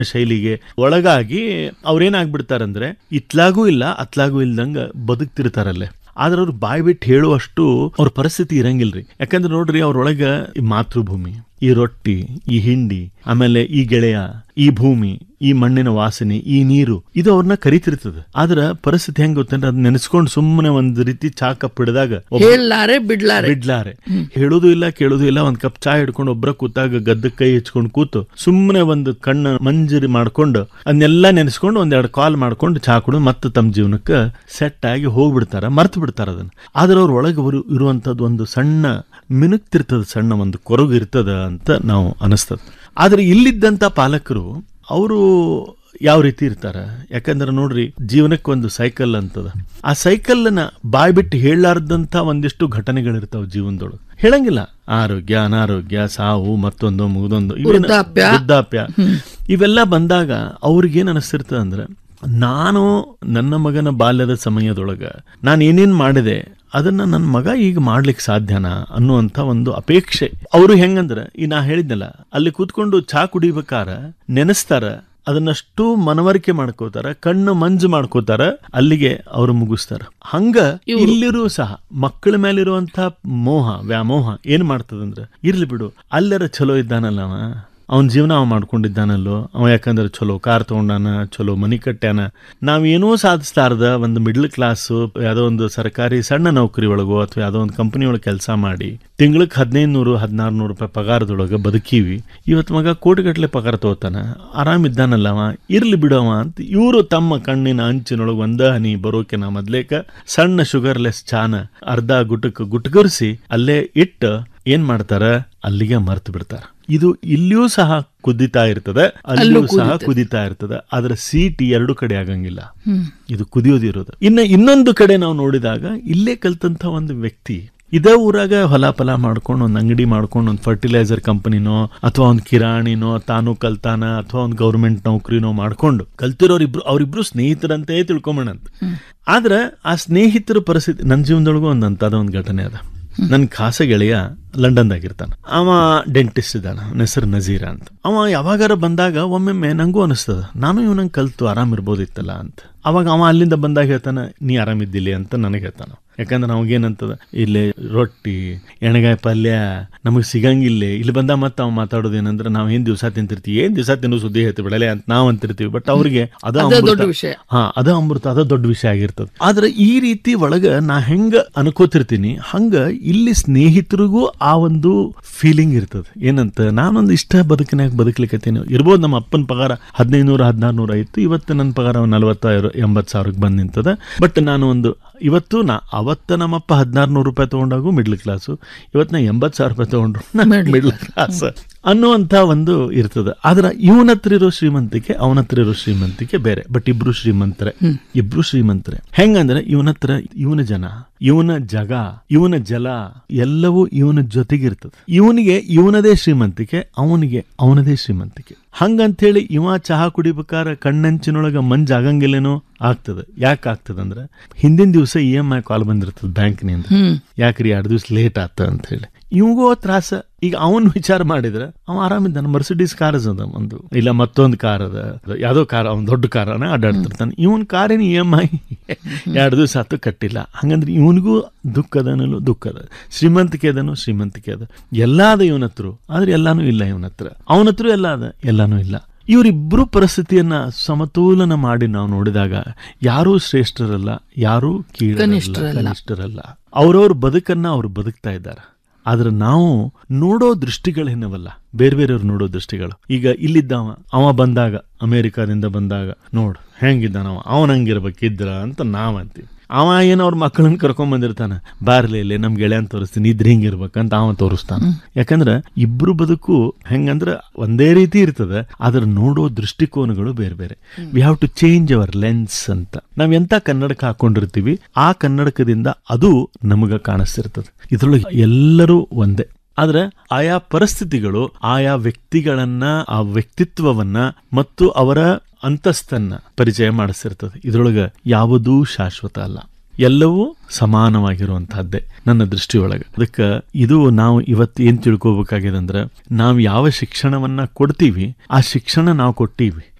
ಶೈಲಿಗೆ ಒಳಗಾಗಿ ಅವ್ರೇನಾಗ್ಬಿಡ್ತಾರಂದ್ರೆ ಇತ್ಲಾಗೂ ಇಲ್ಲ ಅತ್ಲಾಗೂ ಇಲ್ದಂಗ ಬದುಕ್ತಿರ್ತಾರಲ್ಲೇ ಆದ್ರೆ ಅವ್ರು ಬಾಯ್ ಬಿಟ್ಟು ಹೇಳುವಷ್ಟು ಅವ್ರ ಪರಿಸ್ಥಿತಿ ಇರಂಗಿಲ್ರಿ ಯಾಕಂದ್ರೆ ನೋಡ್ರಿ ಅವ್ರೊಳಗ ಈ ಮಾತೃಭೂಮಿ ಈ ರೊಟ್ಟಿ ಈ ಹಿಂಡಿ ಆಮೇಲೆ ಈ ಗೆಳೆಯ ಈ ಭೂಮಿ ಈ ಮಣ್ಣಿನ ವಾಸನೆ ಈ ನೀರು ಇದು ಅವ್ರನ್ನ ಕರಿತಿರ್ತದೆ ಆದ್ರ ಪರಿಸ್ಥಿತಿ ಹೆಂಗ್ ಗೊತ್ತಂದ್ರೆ ಅದ್ ನೆನೆಸ್ಕೊಂಡು ಸುಮ್ಮನೆ ಒಂದ್ ರೀತಿ ಚಾಕ ಪಿಡ್ದಾಗ ಒಬ್ಬ ಹೇಳಲಾರೆ ಬಿಡ್ಲಾರೆ ಬಿಡ್ಲಾರೆ ಹೇಳೋದು ಇಲ್ಲ ಕೇಳೋದು ಇಲ್ಲ ಒಂದ್ ಕಪ್ ಚಾ ಹಿಡ್ಕೊಂಡು ಒಬ್ರ ಕೂತಾಗ ಗದ್ದಕ್ ಕೈ ಹಚ್ಕೊಂಡು ಕೂತು ಸುಮ್ಮನೆ ಒಂದು ಕಣ್ಣ ಮಂಜರಿ ಮಾಡ್ಕೊಂಡು ಅದನ್ನೆಲ್ಲ ನೆನೆಸ್ಕೊಂಡು ಒಂದೆರಡು ಕಾಲ್ ಮಾಡ್ಕೊಂಡು ಚಾ ಕುಡಿದು ಮತ್ತೆ ತಮ್ಮ ಜೀವನಕ್ಕೆ ಸೆಟ್ ಆಗಿ ಹೋಗ್ಬಿಡ್ತಾರ ಮರ್ತು ಬಿಡ್ತಾರ ಅದನ್ನ ಆದ್ರೆ ಅವ್ರ ಒಳಗೆ ಅವರು ಇರುವಂತದ್ದು ಒಂದು ಸಣ್ಣ ಮಿನುಕ್ತಿರ್ತದ ಸಣ್ಣ ಒಂದು ಕೊರಗು ಇರ್ತದ ಅಂತ ನಾವು ಅನಿಸ್ತದ ಆದ್ರೆ ಇಲ್ಲಿದ್ದಂತ ಪಾಲಕರು ಅವರು ಯಾವ ರೀತಿ ಇರ್ತಾರ ಯಾಕಂದ್ರೆ ನೋಡ್ರಿ ಜೀವನಕ್ಕೆ ಒಂದು ಸೈಕಲ್ ಅಂತದ ಆ ಸೈಕಲ್ನ ಬಾಯ್ ಬಿಟ್ಟು ಹೇಳಲಾರ್ದಂತ ಒಂದಿಷ್ಟು ಘಟನೆಗಳಿರ್ತಾವ ಜೀವನದೊಳಗೆ ಹೇಳಂಗಿಲ್ಲ ಆರೋಗ್ಯ ಅನಾರೋಗ್ಯ ಸಾವು ಮತ್ತೊಂದು ಮುಗಿದೊಂದು ಇವೇನು- ವೃದ್ಧಾಪ್ಯ. ವೃದ್ಧಾಪ್ಯ ಇವೆಲ್ಲ ಬಂದಾಗ ಅವ್ರಿಗೇನ್ ಅನಿಸ್ತಿರ್ತದೆ ಅಂದ್ರೆ ನಾನು ನನ್ನ ಮಗನ ಬಾಲ್ಯದ ಸಮಯದೊಳಗ ನಾನು ಏನೇನ್ ಮಾಡಿದೆ ಅದನ್ನ ನನ್ನ ಮಗ ಈಗ ಮಾಡ್ಲಿಕ್ಕೆ ಸಾಧ್ಯನಾ ಅನ್ನುವಂಥ ಒಂದು ಅಪೇಕ್ಷೆ ಅವರು ಹೆಂಗಂದ್ರೆ ಈ ನಾ ಹೇಳಿದ್ನಲ್ಲ ಅಲ್ಲಿ ಕೂತ್ಕೊಂಡು ಚಹಾ ಕುಡಿಬೇಕಾರ ನೆನೆಸ್ತಾರ ಅದನ್ನಷ್ಟು ಮನವರಿಕೆ ಮಾಡ್ಕೋತಾರ ಕಣ್ಣು ಮಂಜು ಮಾಡ್ಕೋತಾರ ಅಲ್ಲಿಗೆ ಅವರು ಮುಗಿಸ್ತಾರ ಹಂಗ ಇಲ್ಲಿರೂ ಸಹ ಮಕ್ಕಳ ಮೇಲಿರುವಂತ ಮೋಹ ವ್ಯಾಮೋಹ ಏನ್ ಮಾಡ್ತದಂದ್ರ ಇರ್ಲಿ ಬಿಡು ಅಲ್ಲರ ಚಲೋ ಇದ್ದಾನಲ್ಲ ಅವ ಅವನ ಜೀವನ ಅವ ಮಾಡ್ಕೊಂಡಿದ್ದಾನಲ್ಲೋ ಅವ ಯಾಕಂದ್ರೆ ಚಲೋ ಕಾರ್ ತಗೊಂಡಾನ ಚಲೋ ಮನಿ ಕಟ್ಟ್ಯಾನ ನಾವೇನೋ ಸಾಧಿಸ್ತಾರ್ದ ಒಂದು ಮಿಡ್ಲ್ ಕ್ಲಾಸ್ ಯಾವುದೋ ಒಂದು ಸರ್ಕಾರಿ ಸಣ್ಣ ನೌಕರಿ ಒಳಗೋ ಅಥವಾ ಯಾವುದೋ ಒಂದು ಕಂಪನಿ ಒಳಗೆ ಕೆಲಸ ಮಾಡಿ ತಿಂಗಳಿಗೆ ಹದಿನೈದು ನೂರು ಹದಿನಾರು ನೂರು ರೂಪಾಯಿ ಪಗಾರದೊಳಗೆ ಬದುಕೀವಿ ಇವತ್ತು ಮಗ ಕೋಟಿಗಟ್ಟಲೆ ಪಗಾರ ತಗೋತಾನ ಆರಾಮಿದ್ದಾನಲ್ಲ ಅವ ಇರ್ಲಿ ಬಿಡವ ಅಂತ ಇವರು ತಮ್ಮ ಕಣ್ಣಿನ ಅಂಚಿನೊಳಗೆ ಒಂದ ಹನಿ ಬರೋಕೆ ನಾ ಮೊದ್ಲೇಕ ಸಣ್ಣ ಶುಗರ್ಲೆಸ್ ಚಾನ ಅರ್ಧ ಗುಟಕ್ ಗುಟ್ಗರಿಸಿ ಅಲ್ಲೇ ಇಟ್ಟು ಏನ್ ಮಾಡ್ತಾರ ಅಲ್ಲಿಗೆ ಮರ್ತು ಬಿಡ್ತಾರ ಇದು ಇಲ್ಲಿಯೂ ಸಹ ಕುದಿತಾ ಇರ್ತದೆ ಅಲ್ಲಿಯೂ ಸಹ ಕುದಿತಾ ಇರ್ತದೆ ಆದ್ರೆ ಸೀಟ್ ಎರಡು ಕಡೆ ಆಗಂಗಿಲ್ಲ ಇದು ಕುದಿಯೋದಿರೋದು ಇನ್ನ ಇನ್ನೊಂದು ಕಡೆ ನಾವು ನೋಡಿದಾಗ ಇಲ್ಲೇ ಕಲ್ತಂತ ಒಂದು ವ್ಯಕ್ತಿ ಇದೇ ಊರಾಗ ಹೊಲ ಫಲ ಮಾಡ್ಕೊಂಡು ಒಂದು ಅಂಗಡಿ ಮಾಡ್ಕೊಂಡು ಒಂದು ಫರ್ಟಿಲೈಸರ್ ಕಂಪನಿನೋ ಅಥವಾ ಒಂದು ಕಿರಾಣಿನೋ ತಾನು ಕಲ್ತಾನ ಅಥವಾ ಒಂದು ಗೌರ್ಮೆಂಟ್ ನೌಕರಿನೋ ಮಾಡ್ಕೊಂಡು ಕಲ್ತಿರೋರು ಇಬ್ರು ಅವ್ರಿಬ್ರು ಸ್ನೇಹಿತರಂತೆ ತಿಳ್ಕೊಂಬಣಂತ ಆದ್ರೆ ಆ ಸ್ನೇಹಿತರ ಪರಿಸ್ಥಿತಿ ನನ್ನ ಜೀವನದೊಳಗೂ ಒಂದು ಅಂತದ ಒಂದು ಘಟನೆ ಅದ ನನ್ನ ಖಾಸ ಗೆಳೆಯ ಲಂಡನ್ದಾಗಿರ್ತಾನ ಅವ ಡೆಂಟಿಸ್ಟ್ ಇದ್ದಾನ ಅವನ ಹೆಸರು ನಜೀರ ಅಂತ ಅವ ಯಾವಾಗಾರ ಬಂದಾಗ ಒಮ್ಮೊಮ್ಮೆ ನಂಗೂ ಅನಿಸ್ತದ ನಾನು ಇವನಂಗೆ ಕಲ್ತು ಆರಾಮಿರ್ಬೋದಿತ್ತಲ್ಲ ಅಂತ ಅವಾಗ ಅವ ಅಲ್ಲಿಂದ ಬಂದಾಗ ಹೇಳ್ತಾನ ನೀ ಆರಾಮಿದ್ದಿಲ್ಲ ಅಂತ ನನಗೆ ಹೇಳ್ತಾನ ಯಾಕಂದ್ರೆ ನಮಗೇನಂತದ ಇಲ್ಲಿ ರೊಟ್ಟಿ ಎಣಗಾಯಿ ಪಲ್ಯ ನಮಗೆ ಸಿಗಂಗಿಲ್ಲ ಇಲ್ಲಿ ಬಂದ ಮತ್ತೆ ಅವ್ ಮಾತಾಡೋದು ಏನಂದ್ರೆ ನಾವು ಏನ್ ದಿವಸ ತಿಂತಿರ್ತೀವಿ ಏನ್ ದಿವಸ ತಿನ್ನೋ ಸುದ್ದಿ ಹೇಳ್ತೀವಿ ಬಿಡಲೆ ಅಂತ ನಾವು ಅಂತಿರ್ತೀವಿ ಬಟ್ ಅವ್ರಿಗೆ ಅದ ಅದೇ ಅಮೃತ. ದೊಡ್ಡ ವಿಷಯ. ಹಾ ಅದ ಅಮೃತ ಅದ ದೊಡ್ಡ ವಿಷಯ ಆಗಿರ್ತದೆ ಆದ್ರೆ ಈ ರೀತಿ ಒಳಗ ನಾ ಹೆಂಗ ಅನ್ಕೋತಿರ್ತೀನಿ ಹಂಗ ಇಲ್ಲಿ ಸ್ನೇಹಿತರಿಗೂ ಆ ಒಂದು ಫೀಲಿಂಗ್ ಇರ್ತದೆ ಏನಂತ ನಾನೊಂದು ಇಷ್ಟ ಬದುಕಿನಾಗ ಬದುಕಲಿಕ್ಕತ್ತೀನಿ ಇರ್ಬೋದು ನಮ್ಮ ಅಪ್ಪನ ಪಗಾರ ಹದಿನೈದು ನೂರ ಹದಿನಾರು ನೂರ ಇತ್ತು ಇವತ್ತು ನನ್ನ ಪಗಾರ ನಲವತ್ತ ಎಂಬತ್ತು ಸಾವಿರಕ್ಕೆ ಬಂದು ನಿಂತದ ಬಟ್ ನಾನು ಒಂದು ಇವತ್ತು ನಾ ಅವತ್ತ ನಮ್ಮಪ್ಪ ಹದಿನಾರು ನೂರು ರೂಪಾಯಿ ತಗೊಂಡಾಗೂ ಮಿಡ್ಲ್ ಕ್ಲಾಸು ಇವತ್ತು ನಾ ಎಂಬತ್ತು ಸಾವಿರ ರೂಪಾಯಿ ತಗೊಂಡ್ರು ಮಿಡ್ಲ್ ಕ್ಲಾಸ್ ಅನ್ನುವಂಥ ಒಂದು ಇರ್ತದೆ ಆದ್ರೆ ಇವನ ಹತ್ರ ಇರೋ ಶ್ರೀಮಂತಿಕೆ ಅವನ ಹತ್ರ ಇರೋ ಶ್ರೀಮಂತಿಕೆ ಬೇರೆ ಬಟ್ ಇಬ್ರು ಶ್ರೀಮಂತರೆ ಇಬ್ರು ಶ್ರೀಮಂತರೆ ಹೆಂಗಂದ್ರೆ ಇವನ ಹತ್ರ ಇವನ ಜನ ಇವನ ಜಗ ಇವನ ಜಲ ಎಲ್ಲವೂ ಇವನ ಜೊತೆಗಿರ್ತದೆ ಇವನಿಗೆ ಇವನದೇ ಶ್ರೀಮಂತಿಕೆ ಅವನಿಗೆ ಅವನದೇ ಶ್ರೀಮಂತಿಕೆ ಹಂಗಂತೇಳಿ ಇವ ಚಹಾ ಕುಡಿಬೇಕಾರ ಕಣ್ಣಂಚಿನೊಳಗ ಮಂಜ್ ಆಗಂಗಿಲ್ಲೇನೋ ಆಗ್ತದೆ ಯಾಕೆ ಆಗ್ತದಂದ್ರೆ ಹಿಂದಿನ ದಿವಸ ಇ ಎಮ್ ಐ ಕಾಲ್ ಬಂದಿರ್ತದೆ ಬ್ಯಾಂಕ್ನಿಂದ ಯಾಕ್ರಿ ಎರಡು ದಿವಸ ಲೇಟ್ ಆತ ಅಂತ ಹೇಳಿ ಇವಂಗೂ ತ್ರಾಸ ಈಗ ಅವನ್ ವಿಚಾರ ಮಾಡಿದ್ರೆ ಅವ ಆರಾಮಿದ್ದಾನೆ ಮರ್ಸಿಡೀಸ್ ಕಾರ್ ಅದ ಒಂದು ಇಲ್ಲ ಮತ್ತೊಂದು ಕಾರ್ ಅದ ಯಾವ್ದೋ ಕಾರ್ ಅವ್ನ ದೊಡ್ಡ ಕಾರನ ಅಡ್ಡಾಡ್ತಿರ್ತಾನೆ ಇವನ್ ಕಾರಿನ ಇ ಎಮ್ ಐ ಎರಡು ದಿವಸ ಆತು ಕಟ್ಟಿಲ್ಲ ಹಂಗಂದ್ರೆ ಇವನಿಗೂ ದುಃಖ ಅದನಲ್ಲೂ ದುಃಖ ಅದ ಶ್ರೀಮಂತಿಕೆ ಅದನು ಶ್ರೀಮಂತಿಕೆ ಅದ ಎಲ್ಲ ಅದ ಇವನ ಹತ್ರ ಆದ್ರೆ ಎಲ್ಲಾನು ಇಲ್ಲ ಇವನ ಹತ್ರ ಅವನ ಹತ್ರ ಎಲ್ಲ ಅದ ಎಲ್ಲಾನು ಇಲ್ಲ ಇವರಿಬ್ಬರು ಪರಿಸ್ಥಿತಿಯನ್ನ ಸಮತೋಲನ ಮಾಡಿ ನಾವು ನೋಡಿದಾಗ ಯಾರೂ ಶ್ರೇಷ್ಠರಲ್ಲ ಯಾರೂ ಕೀಳರಲ್ಲ ಕನಿಷ್ಠರಲ್ಲ. ಕನಿಷ್ಠರಲ್ಲ ಅವ್ರವ್ರ ಬದುಕನ್ನ ಅವ್ರು ಬದುಕ್ತಾ ಇದ್ದಾರೆ ಆದ್ರೆ ನಾವು ನೋಡೋ ದೃಷ್ಟಿಗಳೇನವಲ್ಲ ಬೇರೆ ಬೇರೆಯವ್ರು ನೋಡೋ ದೃಷ್ಟಿಗಳು ಈಗ ಇಲ್ಲಿದ್ದವ ಅವ ಬಂದಾಗ ಅಮೇರಿಕಾದಿಂದ ಬಂದಾಗ ನೋಡು ಹೆಂಗಿದ್ದಾನವ ಅವನ ಹಂಗಿರ್ಬೇಕಿದ್ರ ಅಂತ ನಾವ್ ಅಂತೀವಿ ಅವ ಏನೋ ಅವ್ರ ಮಕ್ಕಳನ್ನ ಕರ್ಕೊಂಡ್ ಬಂದಿರ್ತಾನ ಬಾರ್ಲಿ ಇಲ್ಲಿ ನಮ್ ಗೆಳೆಯನ್ ತೋರಿಸ್ತೀನಿ ಇದ್ರ ಹಿಂಗಿರ್ಬೇಕಂತ ಅವ ತೋರಿಸ್ತಾನ ಯಾಕಂದ್ರ ಇಬ್ರು ಬದುಕು ಹೆಂಗಂದ್ರ ಒಂದೇ ರೀತಿ ಇರ್ತದೆ ಆದ್ರೆ ನೋಡೋ ದೃಷ್ಟಿಕೋನಗಳು ಬೇರೆ ಬೇರೆ we have to change our lens ಅಂತ ನಾವ್ ಎಂತ ಕನ್ನಡಕ ಹಾಕೊಂಡಿರ್ತೀವಿ ಆ ಕನ್ನಡಕದಿಂದ ಅದು ನಮಗ ಕಾಣಿಸ್ತಿರ್ತದೆ ಇದ್ರೊಳಗೆ ಎಲ್ಲರೂ ಒಂದೇ ಆದ್ರೆ ಆಯಾ ಪರಿಸ್ಥಿತಿಗಳು ಆಯಾ ವ್ಯಕ್ತಿಗಳನ್ನ ಆ ವ್ಯಕ್ತಿತ್ವವನ್ನ ಮತ್ತು ಅವರ ಅಂತಸ್ತನ್ನ ಪರಿಚಯ ಮಾಡಿಸಿರ್ತದೆ ಇದ್ರೊಳಗ ಯಾವುದೂ ಶಾಶ್ವತ ಅಲ್ಲ ಎಲ್ಲವೂ ಸಮಾನವಾಗಿರುವಂತಹದ್ದೇ ನನ್ನ ದೃಷ್ಟಿಯೊಳಗೆ ಅದಕ್ಕೆ ಇದು ನಾವು ಇವತ್ತು ಏನ್ ತಿಳ್ಕೊಬೇಕಾಗಿದೆ ಅಂದ್ರೆ ನಾವು ಯಾವ ಶಿಕ್ಷಣವನ್ನ ಕೊಡ್ತೀವಿ ಆ ಶಿಕ್ಷಣ ನಾವು ಕೊಟ್ಟೀವಿ